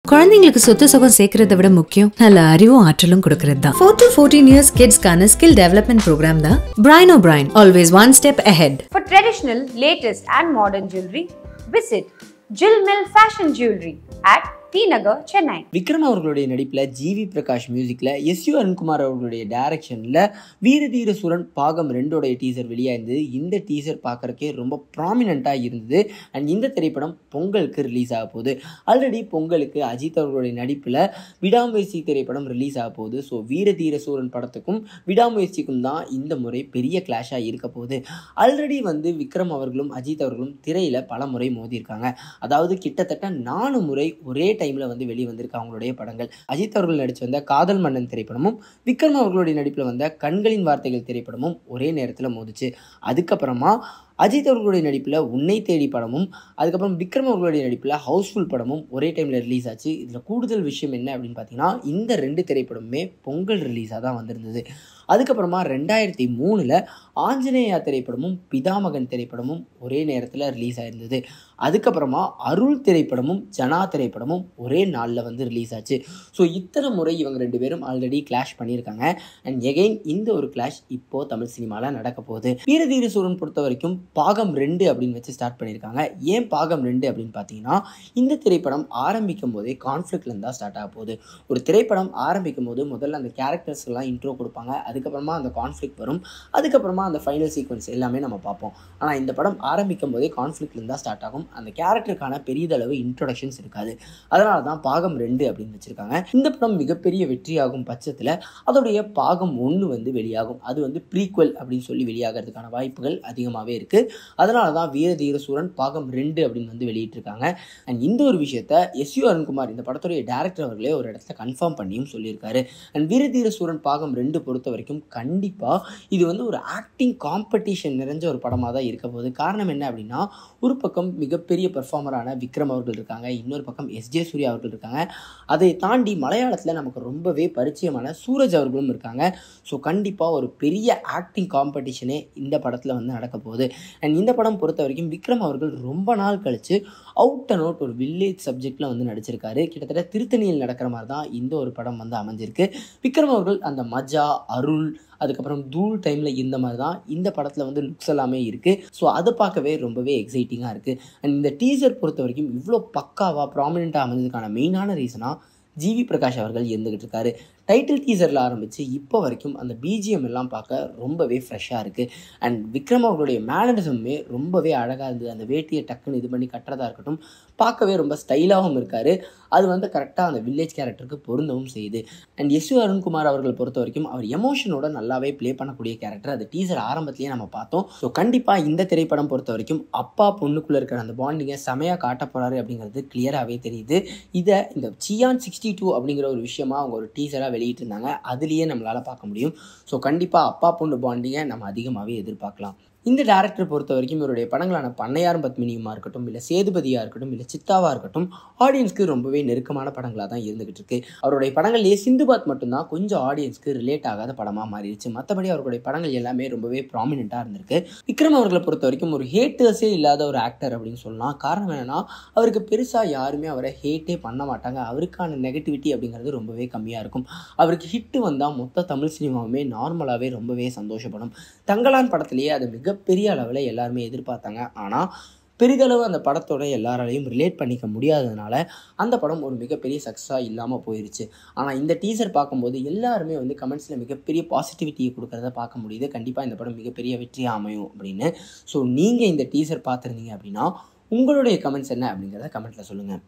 குழந்தைங்களுக்கு சொத்து சுகம் சேர்க்கறத விட முக்கியம் நல்ல அறிவும் ஆற்றலும் கொடுக்கறது தான் ஃபோர் டு ஃபோர்டீன் இயர்ஸ் கிட்ஸ்க்கான ஸ்கில் டெவலப்மெண்ட் ப்ரோக்ராம் தான் brain O brain always one step ahead For traditional, latest, and modern jewelry, visit Jill Mill Fashion Jewelry at T Nagar, Chennai. Vikram அவர்களுடைய நடிப்பில் ஜிவி பிரகாஷ் மியூசிக்கில் எஸ் யு அருண்குமார் அவர்களுடைய டைரக்ஷனில் வீரதீர சூரன் பாகம் ரெண்டோடைய teaser வெளியாயிருந்தது இந்த டீசர் பார்க்குறக்கே ரொம்ப ப்ராமினெண்ட்டாக இருந்தது அண்ட் இந்த திரைப்படம் பொங்கலுக்கு ரிலீஸ் ஆக போகுது ஆல்ரெடி பொங்கலுக்கு அஜித் அவர்களுடைய நடிப்பில் விடாமுயற்சி திரைப்படம் ரிலீஸ் ஆக போகுது ஸோ வீரதீர சூரன் படத்துக்கும் விடாமுயற்சிக்கும் தான் இந்த முறை பெரிய கிளாஷாக இருக்க போகுது ஆல்ரெடி வந்து விக்ரம் அவர்களும் அஜித் அவர்களும் திரையில் பல முறை மோதியிருக்காங்க அதாவது கிட்டத்தட்ட நாலு முறை ஒரே டைமில் வந்து வெளியே வந்திருக்கு அவங்களுடைய படங்கள் அஜித் அவர்கள் நடித்து வந்த காதல் மன்னன் திரைப்படமும் விக்ரம் அவர்களுடைய நடிப்பில் வந்த கண்களின் வார்த்தைகள் திரைப்படமும் ஒரே நேரத்தில் மோதிச்சு அதுக்கப்புறமா அஜித் அவர்களுடைய நடிப்பில் உன்னை தேடி படமும் அதுக்கப்புறம் விக்ரம் அவர்களுடைய நடிப்பில் ஹவுஸ்ஃபுல் படமும் ஒரே டைமில் ரிலீஸ் ஆச்சு இதில் கூடுதல் விஷயம் என்ன அப்படின்னு பார்த்தீங்கன்னா இந்த ரெண்டு திரைப்படமுமே பொங்கல் ரிலீஸாக தான் வந்திருந்தது அதுக்கப்புறமா ரெண்டாயிரத்தி மூணில் ஆஞ்சநேயா திரைப்படமும் பிதாமகன் திரைப்படமும் ஒரே நேரத்தில் ரிலீஸ் ஆயிருந்தது அதுக்கப்புறமா அருள் திரைப்படமும் ஜனா திரைப்படமும் ஒரே நாளில் வந்து ரிலீஸ் ஆச்சு ஸோ இத்தனை முறை இவங்க ரெண்டு பேரும் ஆல்ரெடி கிளாஷ் பண்ணியிருக்காங்க அண்ட் எகைன் இந்த ஒரு கிளாஷ் இப்போ தமிழ் சினிமாவில் நடக்க போகுது வீரதீர சூரன் பொறுத்த வரைக்கும் பாகம் ரெண்டு அப்படின்னு வச்சு ஸ்டார்ட் பண்ணியிருக்காங்க ஏன் பாகம் ரெண்டு அப்படின்னு பார்த்தீங்கன்னா இந்த திரைப்படம் ஆரம்பிக்கும் போதே கான்ஃப்ளிக்ட்லேருந்து தான் ஸ்டார்ட் ஆக போகுது ஒரு திரைப்படம் ஆரம்பிக்கும் போது முதல்ல அந்த கேரக்டர்ஸ்லாம் இன்ட்ரோ கொடுப்பாங்க அதுக்கப்புறமா அந்த கான்ஃப்ளிக்ட் வரும் அதுக்கப்புறமா அந்த ஃபைனல் சீக்வன்ஸ் எல்லாமே நம்ம பார்ப்போம் ஆனால் இந்த படம் ஆரம்பிக்கும் போதே கான்ஃப்ளிக்ட்லேருந்து தான் ஸ்டார்ட் ஆகும் அந்த கேரக்டருக்கான பெரியதளவு இன்ட்ரோடக்ஷன்ஸ் இருக்காது அதனால தான் பாகம் ரெண்டு அப்படின்னு வச்சுருக்காங்க இந்த படம் மிகப்பெரிய வெற்றியாகும் பட்சத்தில் அதோடைய பாகம் ஒன்று வந்து வெளியாகும் அது வந்து ப்ரீக்வல் அப்படின்னு சொல்லி வெளியாகிறதுக்கான வாய்ப்புகள் அதிகமாகவே இருக்குது அதனால தான் வீரதீர சூரன் பாகம் ரெண்டு அப்படின்னு வந்து வெளியிட்டிருக்காங்க அண்ட் இந்த ஒரு விஷயத்த எஸ் யு அருண்குமார் இந்த படத்துடைய டேரக்டர் அவர்களே ஒரு இடத்துல கன்ஃபார்ம் பண்ணியும் சொல்லியிருக்காரு அண்ட் வீரதீர சூரன் பாகம் ரெண்டு பொறுத்த வரைக்கும் கண்டிப்பாக இது வந்து ஒரு ஆக்டிங் காம்படிஷன் நிறைஞ்ச ஒரு படமாக தான் இருக்க போகுது காரணம் என்ன அப்படின்னா ஒரு பக்கம் மிகப்பெரிய பெர்ஃபார்மரான விக்ரம் அவர்கள் இருக்காங்க இன்னொரு பக்கம் எஸ்ஜே சூர்யா அவர்கள் இருக்காங்க அதை தாண்டி மலையாளத்தில் நமக்கு ரொம்பவே பரிச்சயமான சூரஜ் அவர்களும் இருக்காங்க ஸோ கண்டிப்பாக ஒரு பெரிய ஆக்டிங் காம்படிஷனே இந்த படத்தில் வந்து நடக்க போகுது அண்ட் இந்த படம் பொறுத்த வரைக்கும் விக்ரம் அவர்கள் ரொம்ப நாள் கழித்து அவுட் அண்ட் அவுட் ஒரு வில்லேஜ் சப்ஜெக்டில் வந்து நடிச்சிருக்காரு கிட்டத்தட்ட திருத்தணியில் நடக்கிற மாதிரி தான் இந்த ஒரு படம் வந்து அமைஞ்சிருக்கு விக்ரம் அவர்கள் அந்த மஜா அருள் அதுக்கப்புறம் தூள் டைமில் இருந்த மாதிரி தான் இந்த படத்தில் வந்து லுக்ஸ் எல்லாமே இருக்குது ஸோ அதை பார்க்கவே ரொம்பவே எக்ஸைட்டிங்காக இருக்குது அண்ட் இந்த டீசர் பொறுத்த வரைக்கும் இவ்வளோ பக்காவாக ப்ராமினெண்ட்டாக அமைஞ்சதுக்கான மெயினான ரீசனாக ஜிவி பிரகாஷ் அவர்கள் இருந்துகிட்டு இருக்காரு டைட்டில் டீசரில் ஆரம்பித்து இப்போ வரைக்கும் அந்த பிஜிஎம் எல்லாம் பார்க்க ரொம்பவே ஃப்ரெஷ்ஷாக இருக்குது அண்ட் விக்ரம் அவர்களுடைய மேனரிசமே ரொம்பவே அழகாக இருந்தது அந்த வேட்டியை டக்குன்னு இது பண்ணி கட்டுறதா இருக்கட்டும் பார்க்கவே ரொம்ப ஸ்டைலாகவும் இருக்கார் அது வந்து கரெக்டாக அந்த வில்லேஜ் கேரக்டருக்கு பொருந்தவும் செய்யுது அண்ட் எஸ் அருண்குமார் அவர்கள் பொறுத்த வரைக்கும் அவர் எமோஷனோட நல்லாவே ப்ளே பண்ணக்கூடிய கேரக்டர் அது டீசர் ஆரம்பத்திலேயே நம்ம பார்த்தோம் ஸோ கண்டிப்பாக இந்த திரைப்படம் பொறுத்த வரைக்கும் அப்பா பொண்ணுக்குள்ளே இருக்கிற அந்த பாண்டிங்கை செமையாக காட்ட போகிறாரு அப்படிங்கிறது கிளியராகவே தெரியுது இதை இந்த சியான் சிக்ஸ்டி டூ அப்படிங்கிற ஒரு விஷயமா அவங்க ஒரு டீசராக வெளியிட்டிருந்தாங்க அதுலேயே நம்மளால் பார்க்க முடியும் ஸோ கண்டிப்பாக அப்பா பொண்ணு பாண்டிங்கை நம்ம அதிகமாகவே எதிர்பார்க்கலாம் இந்த டேரக்டர் பொறுத்த வரைக்கும் இவருடைய படங்களான பண்ணையாரும் பத்மினியுமா இருக்கட்டும் இல்லை சேதுபதியாக இருக்கட்டும் இல்லை சித்தாவாக இருக்கட்டும் ஆடியன்ஸ்க்கு ரொம்பவே நெருக்கமான படங்களாக தான் இருந்துகிட்டு இருக்கு அவருடைய படங்கள்லேயே சிந்துபாத் மட்டும்தான் கொஞ்சம் ஆடியன்ஸ்க்கு ரிலேட் ஆகாத படமாக மாறிடுச்சு மற்றபடி அவருடைய படங்கள் எல்லாமே ரொம்பவே ப்ராமினெண்ட்டாக இருந்திருக்கு விக்ரம் அவர்களை பொறுத்த வரைக்கும் ஒரு ஹேட்டர்ஸே இல்லாத ஒரு ஆக்டர் அப்படின்னு சொல்லலாம் காரணம் என்னன்னா அவருக்கு பெருசாக யாருமே அவரை ஹேட்டே பண்ண மாட்டாங்க அவருக்கான நெகட்டிவிட்டி அப்படிங்கிறது ரொம்பவே கம்மியாக இருக்கும் அவருக்கு ஹிட்டு வந்தால் மொத்த தமிழ் சினிமாவுமே நார்மலாகவே ரொம்பவே சந்தோஷப்படும் தங்கலான் படத்திலேயே அது மிகப்பெரிய அளவில் எல்லாருமே எதிர்பார்த்தாங்க ஆனால் பெரிதளவு அந்த படத்தோட எல்லாராலையும் ரிலேட் பண்ணிக்க முடியாததுனால அந்த படம் ஒரு மிகப்பெரிய சக்ஸஸாக இல்லாமல் போயிருச்சு ஆனால் இந்த டீசர் பார்க்கும்போது எல்லாருமே வந்து கமெண்ட்ஸில் மிகப்பெரிய பாசிட்டிவிட்டியை கொடுக்குறத பார்க்க முடியுது கண்டிப்பாக இந்த படம் மிகப்பெரிய வெற்றியாக அமையும் அப்படின்னு ஸோ நீங்கள் இந்த டீசர் பார்த்துருந்தீங்க அப்படின்னா உங்களுடைய கமெண்ட்ஸ் என்ன அப்படிங்கிறத கமெண்ட்டில் சொல்லுங்கள்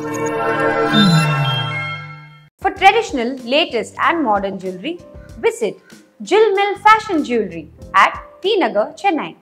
For traditional, latest, and modern jewelry, visit Jill Mill Fashion Jewelry at T Nagar, Chennai.